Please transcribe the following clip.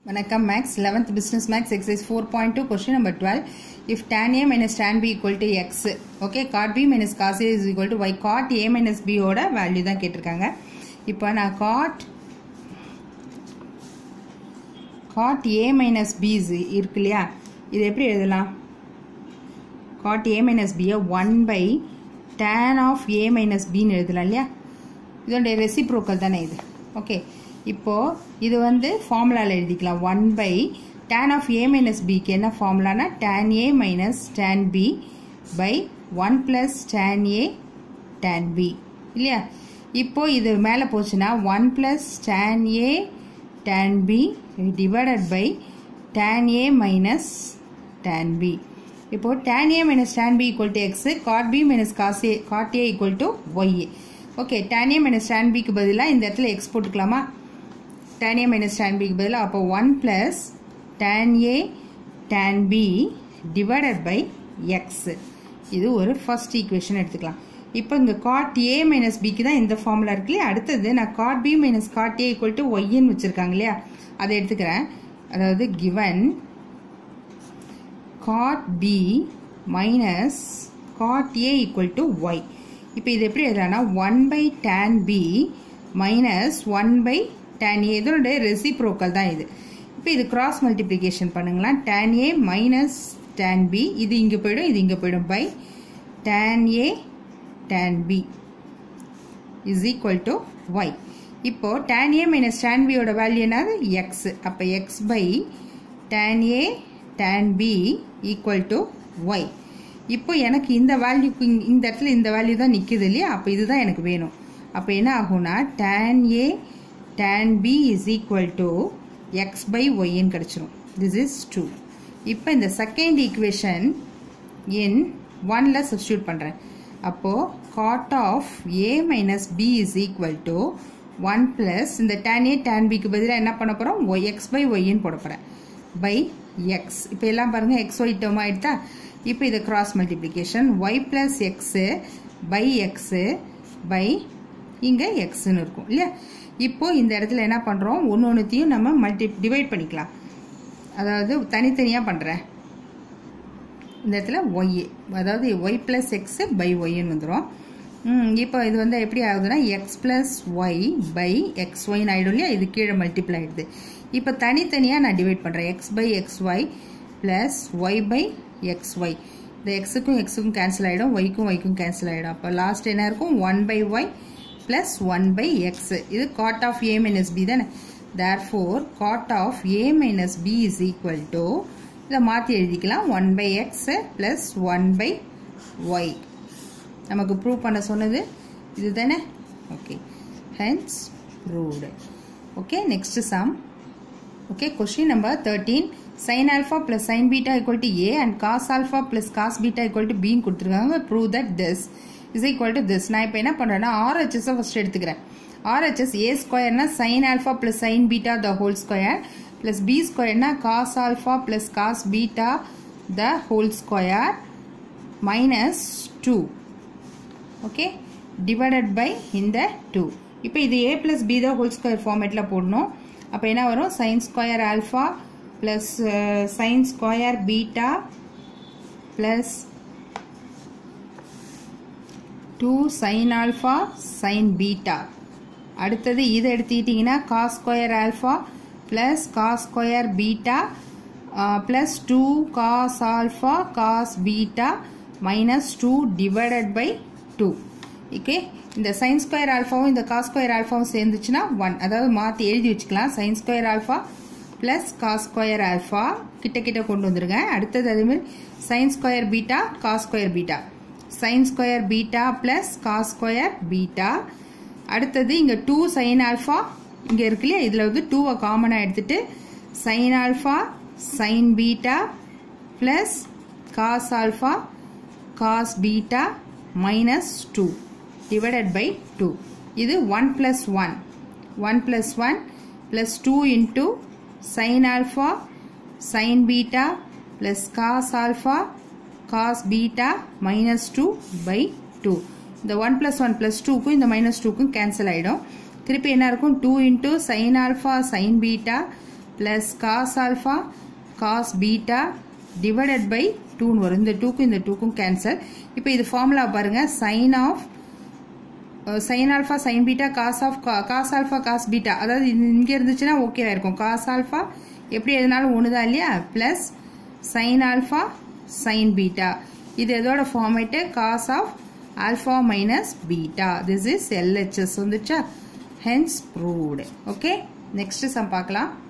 வணக்கம் maths eleventh business maths exercise four point two question number twelve if tan a minus tan b equal to x okay cot B minus cos A is equal to y cot A minus பியோட value தான் கேட்டிருக்காங்க இப்போ நான் cot cot A minus B இருக்கு இல்லையா இது எப்படி எழுதலாம் காட் ஏ மைனஸ் பியை one by tan of A minus பின்னு எழுதலாம் இல்லையா இதோடைய ரெசிப்ரோக்கல் தானே இது ஓகே இப்போது இது வந்து ஃபார்முலாவில் எழுதிக்கலாம் one by tan of A minus பிக்கு என்ன ஃபார்முலானா tan A minus tan B by one plus tan A tan B இல்லையா இப்போது இது மேலே போச்சுன்னா one plus tan A tan B divided by tan A minus tan B இப்போது tan A minus tan B equal to x cot B minus cos A cot A equal to y okay tan A minus tan பிக்கு பதிலாக இந்த இடத்துல X போட்டுக்கலாமா tan a minus tan b க்கு பதிலாக அப்போ 1 plus tan a tan b divided by x இது ஒரு ஃபர்ஸ்ட் ஈக்குவேஷன் எடுத்துக்கலாம் இப்போ இங்கே காட் ஏ மைனஸ் பிக்கு தான் இந்த ஃபார்முலா இருக்கு இல்லையா அடுத்தது நான் cot B minus cot A equal to ஒய்ன்னு வச்சுருக்காங்க இல்லையா அதை எடுத்துக்கிறேன் அதாவது given cot B minus cot A equal to y இப்போ இது எப்படி எழுதலாம்னா one by tan B minus one by tan a இதனுடைய ரெசிப்ரோக்கல் தான் இது இப்போ இது கிராஸ் மல்டிப்ளிகேஷன் பண்ணுங்களா tan a minus tan b இது இங்கே போயிடும் இது இங்கே போயிடும் by tan a tan b is equal to y இப்போ tan a minus tan b யோட வேல்யூ என்னது எக்ஸ் அப்போ x by tan a tan b equal to y இப்போ எனக்கு இந்த வேல்யூக்கு இந்த இடத்துல இந்த வேல்யூ தான் நிற்குது இல்லையா அப்போ இதுதான் எனக்கு வேணும் அப்போ என்ன ஆகும்னா tan a tan b is equal to x by y ன்னு கிடச்சிரும் this is 2 இப்போ இந்த செகண்ட் ஈக்குவேஷன் இன் ஒன்ல சப்ஸ்டியூட் பண்ணுறேன் அப்போது cot of A minus B is equal to one plus இந்த டேன் ஏ டேன் பிக்கு பதிலாக என்ன பண்ண போகிறோம் ஒய் எக்ஸ் பை ஒய்ன்னு போட போகிறேன் பை எக்ஸ் இப்போ எல்லாம் பாருங்கள் எக்ஸ் ஒய் டேர்ம் ஆகிட்டா இப்போ இது cross multiplication y plus x by x by இங்கே எக்ஸ்ன்னு இருக்கும் இல்லையா இப்போ இந்த இடத்துல என்ன பண்ணுறோம் ஒன்று ஒன்றுத்தையும் நம்ம மல்டி டிவைட் பண்ணிக்கலாம் அதாவது தனித்தனியாக பண்ணுறேன் இந்த இடத்துல ஒய் அதாவது ஒய் ப்ளஸ் எக்ஸு பை ஒய்ன்னு வந்துடும் இப்போ இது வந்து எப்படி ஆகுதுன்னா x plus y by x ஒய்னு ஆகிடும் இல்லையா இது கீழே மல்டிப்ளை ஆகிடுது இப்போ தனித்தனியாக நான் டிவைட் பண்ணுறேன் x by x y plus y by x y இந்த எக்ஸுக்கும் எக்ஸுக்கும் கேன்சல் ஆகிடும் ஒய்க்கும் ஒய்க்கும் கேன்சல் ஆகிடும் அப்போ லாஸ்ட் என்ன இருக்கும் one by y plus 1 by x இது cot of a minus b தானே therefore cot of a minus b is equal to இதை மாற்றி எழுதிக்கலாம் 1 by x plus 1 by y நமக்கு ப்ரூவ் பண்ண சொன்னது இது தானே okay hence proved okay next sum okay question number thirteen sin alpha plus sin beta equal to a and cos alpha plus cos beta equal to b கொடுத்துருக்காங்க prove that this is equal to this நான் இப்போ என்ன பண்ணுறேன்னா ஆர்ஹெச்எஸை first எடுத்துக்கிறேன் RHS A ஸ்கொயர்னா sin alpha plus sin beta the whole square plus B ஸ்கொயர்னா cos alpha plus cos beta the whole square minus two okay divided by இந்த two இப்போ இது A plus B the whole square ஃபார்மேட்டில் போடணும் அப்போ என்ன வரும் sin square alpha plus sin square beta plus 2 sin alpha sin beta அடுத்தது இதை எடுத்துக்கிட்டிங்கன்னா cos square alpha plus cos square beta uh, plus 2 cos alpha cos beta minus 2 divided by 2 okay இந்த sin square alphaவும் இந்த cos square alphaவும் சேர்ந்துச்சுன்னா 1 அதாவது மாற்றி எழுதி வச்சுக்கலாம் sin square alpha plus cos square alpha கிட்ட கிட்ட கொண்டு வந்துருங்க அடுத்தது அதேமாதிரி sin square beta cos square beta sin square beta plus cos square beta அடுத்தது இங்கே டூ சைன் ஆல்ஃபா இங்கே இருக்கு இல்லையா இதில் வந்து டூவை காமனாக எடுத்துட்டு sin alpha sin beta plus cos alpha cos beta minus two divided by two இது one plus one one plus one plus two into sin alpha sin beta plus cos alpha cos beta minus 2 by 2 இந்த 1 plus 1 plus 2க்கும் இந்த minus 2க்கும் cancel ஆயிடும் திருப்பி என்ன இருக்கும் 2 into sin alpha sin beta plus cos alpha cos beta divided by டூன்னு வரும் இந்த டூக்கும் இந்த டூக்கும் கேன்சல் இப்போ இது ஃபார்முலா பாருங்கள் sin of sin alpha sin beta cos of cos alpha cos beta அதாவது இங்கே இருந்துச்சுன்னா ஓகேவா இருக்கும் காஸ் ஆல்ஃபா எப்படி எதுனாலும் ஒன்று தான் இல்லையா plus sin alpha sin beta இது எதோட format cos of alpha minus beta this is LHS வந்துச்சா hence proved okay next sum பார்க்கலாம்